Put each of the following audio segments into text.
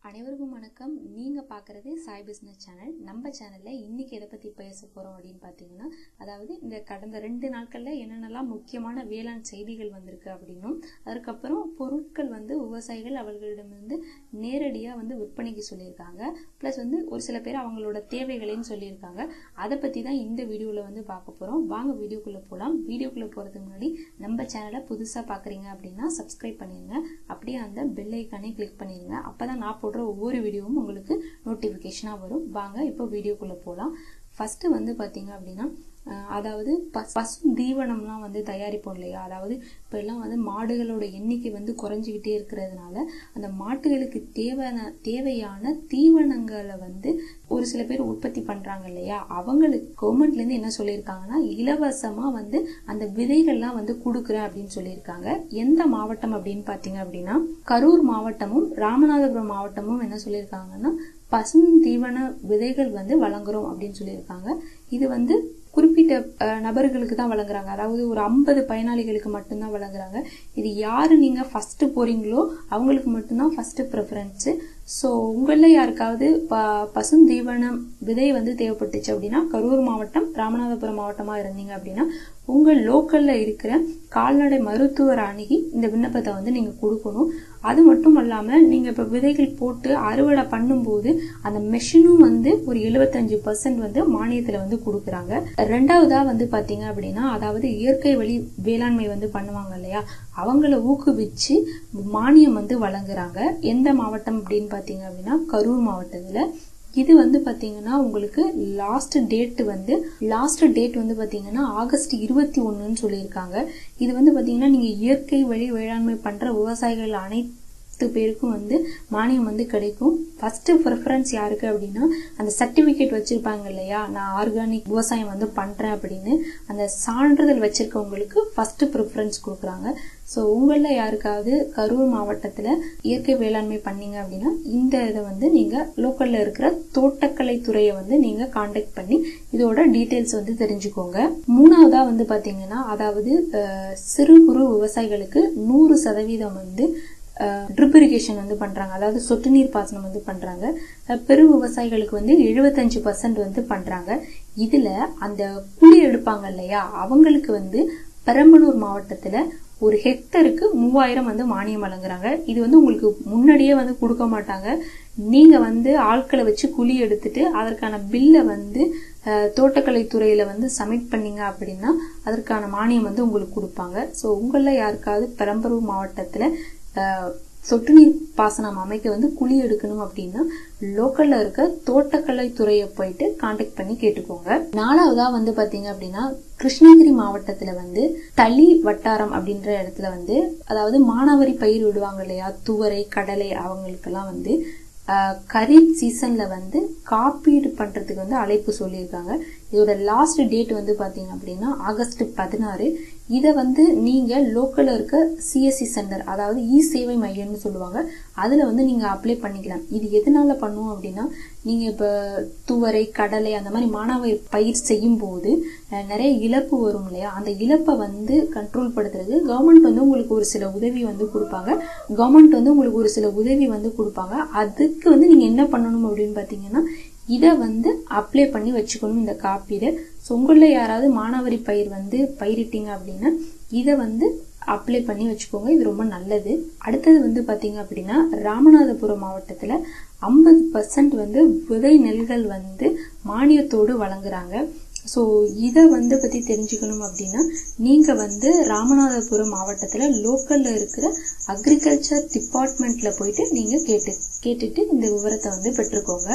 அனைவருக்கும் வணக்கம் நீங்கள் பார்க்குறது சாய் பிஸ்னஸ் சேனல் நம்ம சேனலில் இன்றைக்கி எதை பற்றி பேச போகிறோம் அப்படின்னு பார்த்தீங்கன்னா அதாவது இந்த கடந்த ரெண்டு நாட்களில் என்னென்னலாம் முக்கியமான வேளாண் செய்திகள் வந்திருக்கு அப்படின்னும் அதுக்கப்புறம் பொருட்கள் வந்து விவசாயிகள் அவர்களிடமிருந்து நேரடியாக வந்து விற்பனைக்கு சொல்லியிருக்காங்க ப்ளஸ் வந்து ஒரு சில பேர் அவங்களோட தேவைகளையும் சொல்லியிருக்காங்க அதை பற்றி தான் இந்த வீடியோவில் வந்து பார்க்க போகிறோம் வாங்க வீடியோக்குள்ளே போகலாம் வீடியோக்குள்ளே போகிறதுக்கு முன்னாடி நம்ம சேனலை புதுசாக பார்க்குறீங்க அப்படின்னா சப்ஸ்கிரைப் பண்ணிடுங்க அப்படியே அந்த பெல் ஐக்கானே கிளிக் பண்ணிடுங்க அப்போ தான் நான் போடுற ஒவ்வொரு வீடியோவும் உங்களுக்கு நோட்டிஃபிகேஷனாக வரும் வாங்க இப்போ வீடியோக்குள்ளே போகலாம் ஃபஸ்ட்டு வந்து பார்த்தீங்க அப்படின்னா அஹ் அதாவது பஸ் பசு தீவனம்லாம் வந்து தயாரிப்போம் இல்லையா அதாவது இப்போ எல்லாம் வந்து மாடுகளோட எண்ணிக்கை வந்து குறைஞ்சிக்கிட்டே இருக்கிறதுனால அந்த மாட்டுகளுக்கு தேவையான தேவையான தீவனங்களை வந்து ஒரு சில பேர் உற்பத்தி பண்ணுறாங்க இல்லையா அவங்களுக்கு கவர்மெண்ட்லேருந்து என்ன சொல்லியிருக்காங்கன்னா இலவசமாக வந்து அந்த விதைகள்லாம் வந்து கொடுக்குறேன் அப்படின்னு சொல்லியிருக்காங்க எந்த மாவட்டம் அப்படின்னு பார்த்தீங்க அப்படின்னா கரூர் மாவட்டமும் ராமநாதபுரம் மாவட்டமும் என்ன சொல்லியிருக்காங்கன்னா பசும் தீவன விதைகள் வந்து வழங்குறோம் அப்படின்னு சொல்லியிருக்காங்க இது வந்து குறிப்பிட்ட அஹ், நபர்களுக்கு தான் வழங்குறாங்க அதாவது ஒரு ஐம்பது பயனாளிகளுக்கு மட்டும்தான் வழங்குறாங்க இது யாரு நீங்க ஃபர்ஸ்ட் போறீங்களோ அவங்களுக்கு மட்டும்தான் ஃபர்ஸ்ட் ப்ரிஃபரன்ஸ் ஸோ உங்களில் யாருக்காவது ப பசும் தீவனம் விதை வந்து தேவைப்பட்டுச்சு அப்படின்னா கரூர் மாவட்டம் ராமநாதபுரம் மாவட்டமாக இருந்தீங்க அப்படின்னா உங்கள் லோக்கலில் இருக்கிற கால்நடை மருத்துவர் அணுகி இந்த விண்ணப்பத்தை வந்து நீங்கள் கொடுக்கணும் அது மட்டும் இல்லாமல் நீங்கள் இப்போ விதைகள் போட்டு அறுவடை பண்ணும்போது அந்த மெஷினும் வந்து ஒரு எழுபத்தஞ்சு பர்சன்ட் வந்து மானியத்தில் வந்து கொடுக்குறாங்க ரெண்டாவதா வந்து பார்த்தீங்க அப்படின்னா அதாவது இயற்கை வழி வேளாண்மை வந்து பண்ணுவாங்க இல்லையா அவங்கள ஊக்குவிச்சு மானியம் வந்து வழங்குறாங்க எந்த மாவட்டம் அப்படின்னு பார்த்தீங்க அப்படின்னா கரூர் மாவட்டத்தில் இது வந்து பாத்தீங்கன்னா உங்களுக்கு லாஸ்ட் டேட் வந்து லாஸ்ட் டேட் வந்து பாத்தீங்கன்னா ஆகஸ்ட் இருபத்தி ஒண்ணுன்னு சொல்லியிருக்காங்க இது வந்து பாத்தீங்கன்னா நீங்க இயற்கை வழி வேளாண்மை பண்ற விவசாயிகள் அனைத்து பேருக்கும் வந்து மானியம் வந்து கிடைக்கும் ஃபர்ஸ்ட் ப்ரிஃபரன்ஸ் யாருக்கு அப்படின்னா அந்த சர்டிபிகேட் வச்சிருப்பாங்க இல்லையா நான் ஆர்கானிக் விவசாயம் வந்து பண்றேன் அப்படின்னு அந்த சான்றிதழ் வச்சிருக்கவங்களுக்கு ஃபர்ஸ்ட் ப்ரிஃபரன்ஸ் கொடுக்குறாங்க ஸோ உங்களில் யாருக்காவது கரூர் மாவட்டத்தில் இயற்கை வேளாண்மை பண்ணீங்க அப்படின்னா இந்த இதை வந்து நீங்கள் லோக்கலில் இருக்கிற தோட்டக்கலை துறையை வந்து நீங்கள் காண்டாக்ட் பண்ணி இதோட டீட்டெயில்ஸ் வந்து தெரிஞ்சுக்கோங்க மூணாவதா வந்து பார்த்தீங்கன்னா அதாவது அஹ், சிறு குறு விவசாயிகளுக்கு நூறு சதவீதம் வந்து ட்ரிப் இரிகேஷன் வந்து பண்றாங்க அதாவது சொட்டு நீர் பாசனம் வந்து பண்றாங்க அஹ் பெரு விவசாயிகளுக்கு வந்து எழுபத்தஞ்சு பர்சன்ட் வந்து பண்றாங்க இதுல அந்த குழி எடுப்பாங்க இல்லையா அவங்களுக்கு வந்து பெரம்பலூர் மாவட்டத்துல ஒரு ஹெக்டருக்கு மூவாயிரம் வந்து மானியம் வழங்குறாங்க இது வந்து உங்களுக்கு முன்னாடியே வந்து கொடுக்க மாட்டாங்க நீங்க வந்து ஆட்களை வச்சு குழி எடுத்துட்டு அதற்கான பில்லை வந்து அஹ், தோட்டக்கலை துறையில வந்து சப்மிட் பண்ணீங்க அப்படின்னா அதற்கான மானியம் வந்து உங்களுக்கு கொடுப்பாங்க ஸோ உங்களில் யாருக்காவது பெரம்பலூர் மாவட்டத்துல அஹ், சொட்டு நீர் பாசனம் அமைக்க வந்து குழி எடுக்கணும் அப்படின்னா லோக்கல்ல இருக்க தோட்டக்கலை துறையை போயிட்டு காண்டாக்ட் பண்ணி கேட்டுக்கோங்க நாலாவதா வந்து பாத்தீங்க அப்படின்னா கிருஷ்ணகிரி மாவட்டத்துல வந்து தளி வட்டாரம் அப்படின்ற இடத்துல வந்து அதாவது மானாவாரி பயிர் விடுவாங்க இல்லையா துவரை கடலை அவங்களுக்கெல்லாம் வந்து அஹ், கரீப் சீசன்ல வந்து காப்பீடு பண்றதுக்கு வந்து அழைப்பு சொல்லியிருக்காங்க இதோட லாஸ்ட் டேட் வந்து பாத்தீங்க அப்படின்னா ஆகஸ்ட் பதினாறு இதை வந்து நீங்க லோக்கல்ல இருக்க சிஎஸ்சி சென்டர் அதாவது இ சேவை மையம்னு சொல்லுவாங்க அதுல வந்து நீங்க அப்ளை பண்ணிக்கலாம் இது எதனால பண்ணுவோம் அப்படின்னா நீங்க இப்ப துவரை கடலை அந்த மாதிரி மானாவாரி பயிர் செய்யும் போது அஹ், நிறைய இழப்பு வரும் இல்லையா அந்த இழப்பை வந்து கண்ட்ரோல் படுத்துறது கவர்மெண்ட் வந்து உங்களுக்கு ஒரு சில உதவி வந்து கொடுப்பாங்க கவர்மெண்ட் வந்து உங்களுக்கு ஒரு சில உதவி வந்து கொடுப்பாங்க அதுக்கு வந்து நீங்க என்ன பண்ணணும் அப்படின்னு பாத்தீங்கன்னா இதை வந்து அப்ளை பண்ணி வச்சுக்கணும் இந்த காப்பீடு ஸோ உங்களில் யாராவது மானாவாரி பயிர் வந்து பயிரிட்டீங்க அப்படின்னா இதை வந்து அப்ளை பண்ணி வச்சுக்கோங்க இது ரொம்ப நல்லது அடுத்தது வந்து பார்த்தீங்க அப்படின்னா ராமநாதபுரம் மாவட்டத்தில் ஐம்பது பர்சன்ட் வந்து விதை நெல்கள் வந்து மானியத்தோடு வழங்குறாங்க ஸோ இதை வந்து பற்றி தெரிஞ்சுக்கணும் அப்படின்னா நீங்கள் வந்து ராமநாதபுரம் மாவட்டத்தில் லோக்கலில் இருக்கிற அக்ரிகல்ச்சர் டிபார்ட்மெண்ட்டில் போயிட்டு நீங்கள் கேட்டு கேட்டுட்டு இந்த விவரத்தை வந்து பெற்றுக்கோங்க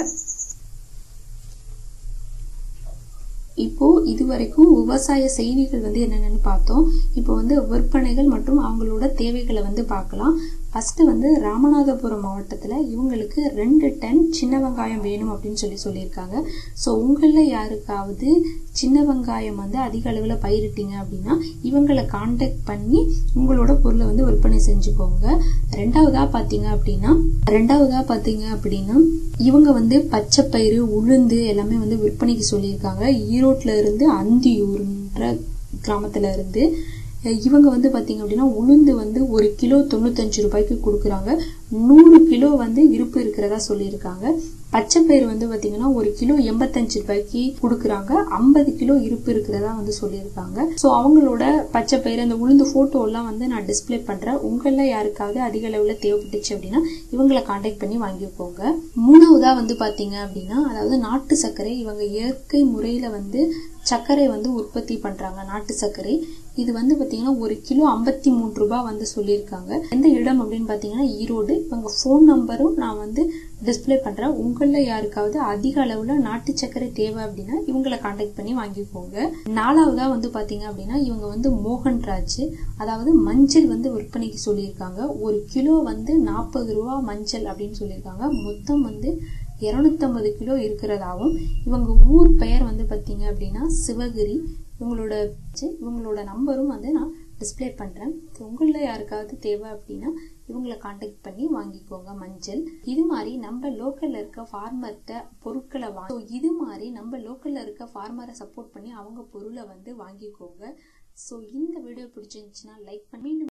இப்போ இதுவரைக்கும் விவசாய செய்திகள் வந்து என்னென்னு பார்த்தோம் இப்போ வந்து விற்பனைகள் மற்றும் அவங்களோட தேவைகளை வந்து பார்க்கலாம் ஃபர்ஸ்ட் வந்து ராமநாதபுரம் மாவட்டத்தில் இவங்களுக்கு ரெண்டு டன் சின்ன வெங்காயம் வேணும் அப்படின்னு சொல்லி சொல்லியிருக்காங்க ஸோ உங்களில் யாருக்காவது சின்ன வெங்காயம் வந்து அதிக அளவில் பயிரிட்டீங்க அப்படின்னா இவங்களை காண்டாக்ட் பண்ணி உங்களோட பொருளை வந்து விற்பனை செஞ்சுக்கோங்க ரெண்டாவதா பார்த்தீங்க அப்படின்னா ரெண்டாவதா பார்த்தீங்க அப்படின்னா இவங்க வந்து பச்சை பயிறு உளுந்து எல்லாமே வந்து விற்பனைக்கு சொல்லியிருக்காங்க ஈரோட்ல இருந்து அந்தியூர்ன்ற கிராமத்துல இருந்து இவங்க வந்து பார்த்தீங்க அப்படின்னா உளுந்து வந்து ஒரு கிலோ தொண்ணூத்தஞ்சு ரூபாய்க்கு கொடுக்குறாங்க நூறு கிலோ வந்து இருப்பு இருக்கிறதா சொல்லியிருக்காங்க பச்சைப்பயிறு வந்து பார்த்தீங்கன்னா ஒரு கிலோ எண்பத்தஞ்சு ரூபாய்க்கு கொடுக்குறாங்க ஐம்பது கிலோ இருப்பு இருக்கிறதா வந்து சொல்லியிருக்காங்க ஸோ அவங்களோட பச்சைப்பயிறு அந்த உளுந்து ஃபோட்டோ எல்லாம் வந்து நான் டிஸ்பிளே பண்ணுறேன் உங்களில் யாருக்காவது அதிக அளவில் தேவைப்பட்டுச்சு அப்படின்னா இவங்களை காண்டாக்ட் பண்ணி வாங்கிக்கோங்க மூணாவதாக வந்து பார்த்தீங்க அப்படின்னா அதாவது நாட்டு சர்க்கரை இவங்க இயற்கை முறையில் வந்து சர்க்கரை வந்து உற்பத்தி பண்ணுறாங்க நாட்டு சர்க்கரை இது வந்து பார்த்தீங்கன்னா ஒரு கிலோ ஐம்பத்தி மூணு ரூபாய் வந்து சொல்லியிருக்காங்க எந்த இடம் அப்படின்னு பார்த்தீங்கன்னா ஈரோடு இவங்க ஃபோன் நம்பரும் நான் வந்து டிஸ்பிளே பண்ணுறேன் உங்களில் யாருக்காவது அதிக அளவில் நாட்டு சர்க்கரை தேவை அப்படின்னா இவங்களை காண்டாக்ட் பண்ணி வாங்கிக்கோங்க நாலாவதா வந்து பார்த்தீங்க அப்படின்னா இவங்க வந்து மோகன்ராஜ் அதாவது மஞ்சள் வந்து விற்பனைக்கு சொல்லியிருக்காங்க ஒரு கிலோ வந்து நாற்பது ரூபா மஞ்சள் அப்படின்னு சொல்லியிருக்காங்க மொத்தம் வந்து இரநூத்தம்பது கிலோ இருக்கிறதாவும் இவங்க ஊர் பெயர் வந்து பார்த்தீங்க அப்படின்னா சிவகிரி இவங்களோட இவங்களோட நம்பரும் வந்து நான் டிஸ்பிளே பண்ணுறேன் உங்களில் யாருக்காவது தேவை அப்படின்னா இவங்களை காண்டாக்ட் பண்ணி வாங்கிக்கோங்க மஞ்சள் இது மாதிரி நம்ம லோக்கலில் இருக்க ஃபார்மர்கிட்ட பொருட்களை வாங்க இது மாதிரி நம்ம லோக்கலில் இருக்க ஃபார்மரை சப்போர்ட் பண்ணி அவங்க பொருளை வந்து வாங்கிக்கோங்க ஸோ இந்த வீடியோ பிடிச்சிருந்துச்சுன்னா லைக் பண்ணி